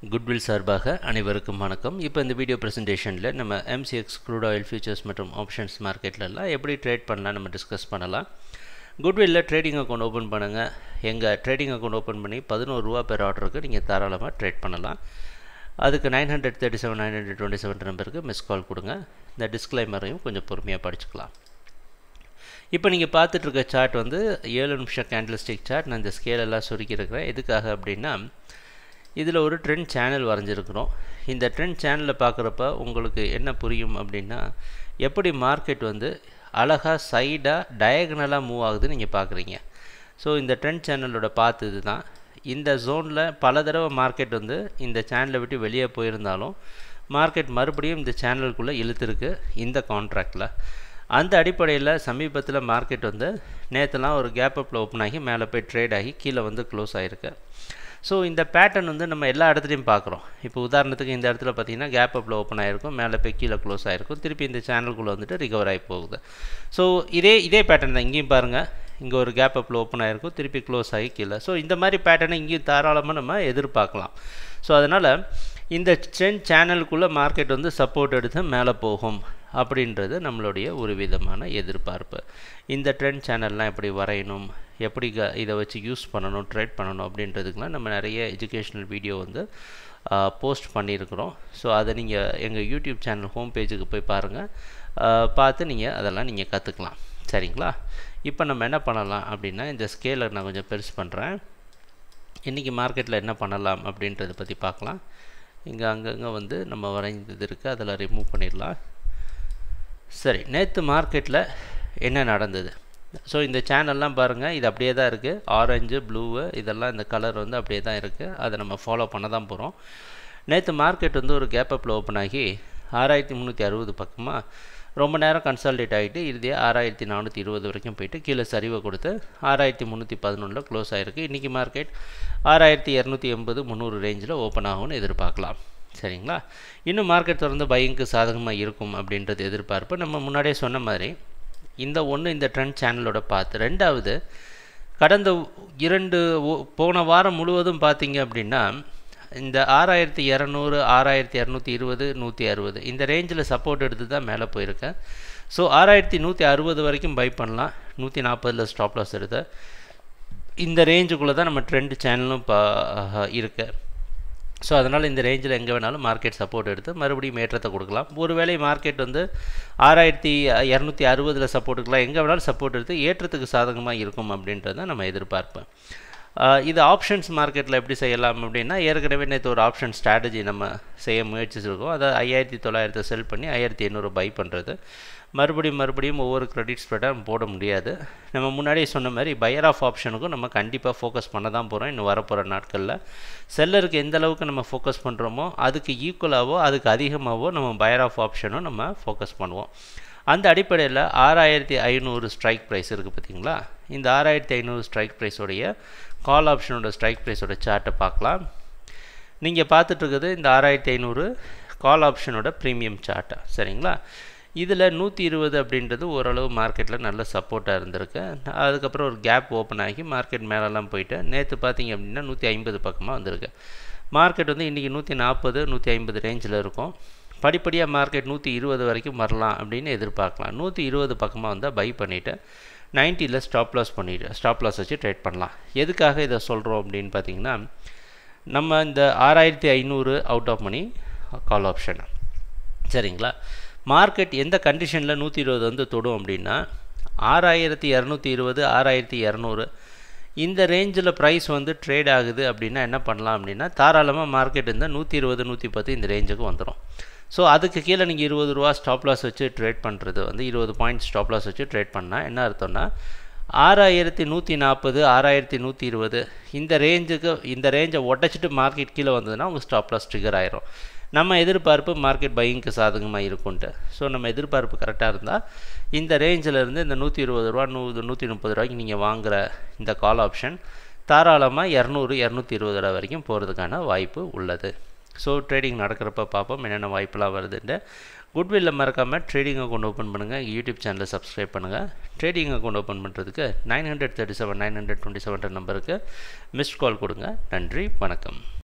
goodwill சார்பாக அனைவருக்கும் வணக்கம் இப்போ இந்த வீடியோ ப்ரெசன்டேஷனில் நம்ம எம்சிஎக்ஸ் க்ரூட் ஆயில் ஃபியூச்சர்ஸ் மற்றும் ஆப்ஷன்ஸ் மார்க்கெட்லலாம் எப்படி ட்ரேட் பண்ணலாம் நம்ம டிஸ்கஸ் பண்ணலாம் குட்வில்ல ட்ரேடிங் அக்கௌண்ட் ஓப்பன் பண்ணுங்கள் எங்கள் ட்ரேடிங் அக்கௌண்ட் ஓப்பன் பண்ணி பதினோரு ரூபா பெர் ஆர்டருக்கு நீங்கள் தாராளமாக ட்ரேட் பண்ணலாம் அதுக்கு nine hundred thirty seven nine hundred twenty seven நம்பருக்கு மிஸ் கால் கொடுங்க இந்த டிஸ்க்ளைமரையும் கொஞ்சம் பொறுமையாக படிச்சுக்கலாம் இப்போ நீங்கள் பார்த்துட்டு இருக்க சார்ட் வந்து ஏழு நிமிஷம் கேண்டில் ஸ்டிக் சார்ட் நான் இந்த ஸ்கேல் எல்லாம் சுருக்கியிருக்கிறேன் எதுக்காக அப்படின்னா இதில் ஒரு ட்ரெண்ட் சேனல் வரைஞ்சிருக்கிறோம் இந்த ட்ரெண்ட் சேனலில் பார்க்குறப்ப உங்களுக்கு என்ன புரியும் அப்படின்னா எப்படி மார்க்கெட் வந்து அழகாக சைடாக டயகனலாக மூவ் ஆகுதுன்னு நீங்கள் பார்க்குறீங்க ஸோ இந்த ட்ரெண்ட் சேனலோட பார்த்து இது தான் இந்த ஜோனில் பல தடவை மார்க்கெட் வந்து இந்த சேனலை விட்டு வெளியே போயிருந்தாலும் மார்க்கெட் மறுபடியும் இந்த சேனலுக்குள்ளே இழுத்துருக்கு இந்த கான்ட்ராக்டில் அந்த அடிப்படையில் சமீபத்தில் மார்க்கெட் வந்து நேற்றுலாம் ஒரு கேப் அப்பில் ஓப்பன் ஆகி மேலே போய் ட்ரேட் ஆகி கீழே வந்து க்ளோஸ் ஆகிருக்கு ஸோ இந்த பேட்டர்ன் வந்து நம்ம எல்லா இடத்துலையும் பார்க்குறோம் இப்போ உதாரணத்துக்கு இந்த இடத்துல பார்த்தீங்கன்னா கேப் அப்பில் ஓப்பன் ஆகிருக்கும் மேலே போய் கீழே க்ளோஸ் ஆகிருக்கும் திருப்பி இந்த சேனலுக்குள்ளே வந்துட்டு ரிகவர் ஆகி போகுது ஸோ இதே இதே பேட்டர்ன் தான் இங்கேயும் பாருங்கள் இங்கே ஒரு கேப் அப்பில் ஓப்பன் ஆகிருக்கும் திருப்பி க்ளோஸ் ஆகி கீழே ஸோ இந்த மாதிரி பேட்டர்னை இங்கேயும் தாராளமாக நம்ம எதிர்பார்க்கலாம் ஸோ அதனால் இந்த ட்ரெண்ட் சேனலுக்குள்ளே மார்க்கெட் வந்து சப்போர்ட் எடுத்து மேலே போகும் அப்படின்றது நம்மளுடைய ஒரு விதமான எதிர்பார்ப்பு இந்த ட்ரெண்ட் சேனல்லாம் எப்படி வரையணும் எப்படி க இதை வச்சு யூஸ் பண்ணணும் ட்ரேட் பண்ணணும் அப்படின்றதுக்கெலாம் நம்ம நிறைய எஜுகேஷ்னல் வீடியோ வந்து போஸ்ட் பண்ணியிருக்கிறோம் ஸோ அதை நீங்கள் எங்கள் யூடியூப் சேனல் ஹோம் பேஜுக்கு போய் பாருங்கள் பார்த்து நீங்கள் அதெல்லாம் நீங்கள் கற்றுக்கலாம் சரிங்களா இப்போ நம்ம என்ன பண்ணலாம் அப்படின்னா இந்த ஸ்கேலை நான் கொஞ்சம் பெருசு பண்ணுறேன் இன்றைக்கி மார்க்கெட்டில் என்ன பண்ணலாம் அப்படின்றத பற்றி பார்க்கலாம் இங்கே அங்கங்கே வந்து நம்ம வரைந்தது இருக்குது அதில் ரிமூவ் பண்ணிடலாம் சரி நேற்று மார்க்கெட்டில் என்ன நடந்தது ஸோ இந்த சேனல்லாம் பாருங்கள் இது அப்படியே தான் இருக்குது ஆரஞ்சு ப்ளூவு இதெல்லாம் இந்த கலர் வந்து அப்படியே தான் இருக்குது அதை நம்ம ஃபாலோ பண்ண தான் போகிறோம் நேற்று மார்க்கெட் வந்து ஒரு கேப் அப்பில் ஓப்பன் ஆகி ஆறாயிரத்தி முந்நூற்றி அறுபது பக்கமாக ரொம்ப நேரம் கன்சால்டேட் ஆகிட்டு இறுதியே ஆறாயிரத்தி நானூற்றி இருபது வரைக்கும் போயிட்டு கீழே சரிவை கொடுத்து ஆறாயிரத்தி முந்நூற்றி பதினொன்றில் க்ளோஸ் ஆகிருக்கு இன்றைக்கி மார்க்கெட் ஆறாயிரத்தி இரநூத்தி எண்பது முந்நூறு ரேஞ்சில் ஓப்பன் ஆகும்னு எதிர்பார்க்கலாம் சரிங்களா இன்னும் மார்க்கெட் தொடர்ந்து பையங்க்கு சாதகமாக இருக்கும் அப்படின்றது எதிர்பார்ப்பு நம்ம முன்னாடியே சொன்ன மாதிரி இந்த ஒன்று இந்த ட்ரெண்ட் சேனலோட பார்த்து ரெண்டாவது கடந்த இரண்டு போன வாரம் முழுவதும் பார்த்தீங்க அப்படின்னா இந்த ஆறாயிரத்தி இரநூறு ஆறாயிரத்தி இரநூத்தி இருபது நூற்றி அறுபது இந்த ரேஞ்சில் சப்போர்ட் எடுத்து தான் மேலே போயிருக்கேன் ஸோ ஆறாயிரத்தி நூற்றி அறுபது வரைக்கும் பை பண்ணலாம் நூற்றி நாற்பதில் ஸ்டாப் லாஸ் எடுத்து இந்த ரேஞ்சுக்குள்ளே தான் நம்ம ட்ரெண்ட் சேனலும் இப்போ இருக்குது ஸோ அதனால் இந்த ரேஞ்சில் எங்கே வேணாலும் மார்க்கெட் சப்போர்ட் எடுத்து மறுபடியும் ஏற்றத்தை கொடுக்கலாம் ஒருவேளை மார்க்கெட் வந்து ஆறாயிரத்தி இரநூத்தி அறுபதில் சப்போர்ட் எடுக்கலாம் எங்கே வேணாலும் சப்போர்ட் எடுத்து ஏற்றத்துக்கு சாதகமாக இருக்கும் அப்படின்றத நம்ம எதிர்பார்ப்பேன் இது ஆப்ஷன்ஸ் மார்க்கெட்டில் எப்படி செய்யலாம் அப்படின்னா ஏற்கனவே நேற்று ஒரு ஆப்ஷன் ஸ்ட்ராட்டஜி நம்ம செய்ய முயற்சிச்சிருக்கோம் அதை ஐயாயிரத்தி தொள்ளாயிரத்தை செல் பண்ணி ஆயிரத்தி எண்ணூறு பை பண்ணுறது மறுபடியும் மறுபடியும் ஒவ்வொரு கிரெடிட் ஸ்ப்ரெட்டாக போட முடியாது நம்ம முன்னாடியே சொன்ன மாதிரி பையர் ஆஃப் ஆப்ஷனுக்கும் நம்ம கண்டிப்பாக ஃபோக்கஸ் பண்ண தான் போகிறோம் இன்னும் வரப்போகிற நாட்களில் செல்லருக்கு எந்த அளவுக்கு நம்ம ஃபோக்கஸ் பண்ணுறோமோ அதுக்கு ஈக்குவலாகவோ அதுக்கு அதிகமாகவோ நம்ம பையர் ஆஃப் ஆப்ஷனும் நம்ம ஃபோக்கஸ் பண்ணுவோம் அந்த அடிப்படையில் ஆறாயிரத்தி ஐநூறு ஸ்ட்ரைக் ப்ரைஸ் இருக்குது பார்த்தீங்களா இந்த ஆறாயிரத்தி ஐநூறு ஸ்ட்ரைக் ப்ரைஸோடைய கால் ஆப்ஷனோட ஸ்ட்ரைக் ப்ரைஸோட சார்ட்டை பார்க்கலாம் நீங்கள் பார்த்துட்ருக்குது இந்த ஆறாயிரத்தி ஐநூறு கால் ஆப்ஷனோட ப்ரீமியம் சார்ட்டை சரிங்களா இதில் நூற்றி இருபது அப்படின்றது ஓரளவு மார்க்கெட்டில் நல்ல சப்போர்ட்டாக இருந்திருக்கு அதுக்கப்புறம் ஒரு கேப் ஓப்பன் ஆகி மார்க்கெட் மேலெல்லாம் போயிட்டு நேற்று பார்த்தீங்க அப்படின்னா நூற்றி ஐம்பது பக்கமாக வந்திருக்கு மார்க்கெட் வந்து இன்றைக்கி நூற்றி நாற்பது நூற்றி ஐம்பது ரேஞ்சில் இருக்கும் படிப்படியாக மார்க்கெட் நூற்றி இருபது வரைக்கும் வரலாம் அப்படின்னு எதிர்பார்க்கலாம் நூற்றி இருபது பக்கமாக வந்தால் பை பண்ணிவிட்டு நைன்ட்டியில் ஸ்டாப் லாஸ் பண்ணிவிட்டு ஸ்டாப் லாஸ் வச்சு ட்ரேட் பண்ணலாம் எதுக்காக இதை சொல்கிறோம் அப்படின்னு பார்த்தீங்கன்னா நம்ம இந்த ஆறாயிரத்தி ஐநூறு out of money call option சரிங்களா மார்க்கெட் எந்த கண்டிஷனில் நூற்றி இருபது வந்து தொடும் அப்படின்னா ஆறாயிரத்தி இரநூத்தி இருபது ஆறாயிரத்தி இரநூறு இந்த ரேஞ்சில் ப்ரைஸ் வந்து ட்ரேட் ஆகுது அப்படின்னா என்ன பண்ணலாம் அப்படின்னா தாராளமாக மார்க்கெட் இருந்தால் நூற்றி இருபது நூற்றி பத்து இந்த ரேஞ்சுக்கு வந்துடும் ஸோ அதுக்கு கீழே நீங்கள் இருபது ரூபா ஸ்டாப் லாஸ் வச்சு ட்ரேட் பண்ணுறது வந்து இருபது பாயிண்ட் ஸ்டாப் லாஸ் வச்சு ட்ரேட் பண்ணால் என்ன அர்த்தம்னா ஆறாயிரத்தி நூற்றி நாற்பது ஆறாயிரத்தி நூற்றி இருபது இந்த ரேஞ்சுக்கு இந்த ரேஞ்சை உடச்சிட்டு மார்க்கெட் கீழே வந்ததுன்னா உங்கள் ஸ்டாப் லாஸ் ட்ரிகர் ஆயிரும் நம்ம எதிர்பார்ப்பு மார்க்கெட் பையிங்க்கு சாதகமாக இருக்கும்ட்டு ஸோ நம்ம எதிர்பார்ப்பு கரெக்டாக இருந்தால் இந்த ரேஞ்சில் இருந்து இந்த நூற்றி இருபது ரூபா நூ நூற்றி முப்பது ரூபாய்க்கு நீங்கள் வாங்குகிற இந்த கால் ஆப்ஷன் தாராளமாக இரநூறு இரநூத்தி இருபது ரூபா வரைக்கும் போகிறதுக்கான வாய்ப்பு உள்ளது ஸோ ட்ரேடிங் நடக்கிறப்ப பார்ப்போம் என்னென்ன வாய்ப்பெலாம் வருதுன்ட்டு குட்வில்ல மறக்காமல் ட்ரேடிங் அக்கௌண்ட் ஓப்பன் பண்ணுங்கள் யூடியூப் சேனலை சப்ஸ்கிரைப் பண்ணுங்கள் ட்ரேடிங் அக்கௌண்ட் ஓப்பன் பண்ணுறதுக்கு nine hundred thirty seven nine hundred twenty seven நம்பருக்கு மிஸ்ட் கால் கொடுங்க நன்றி வணக்கம்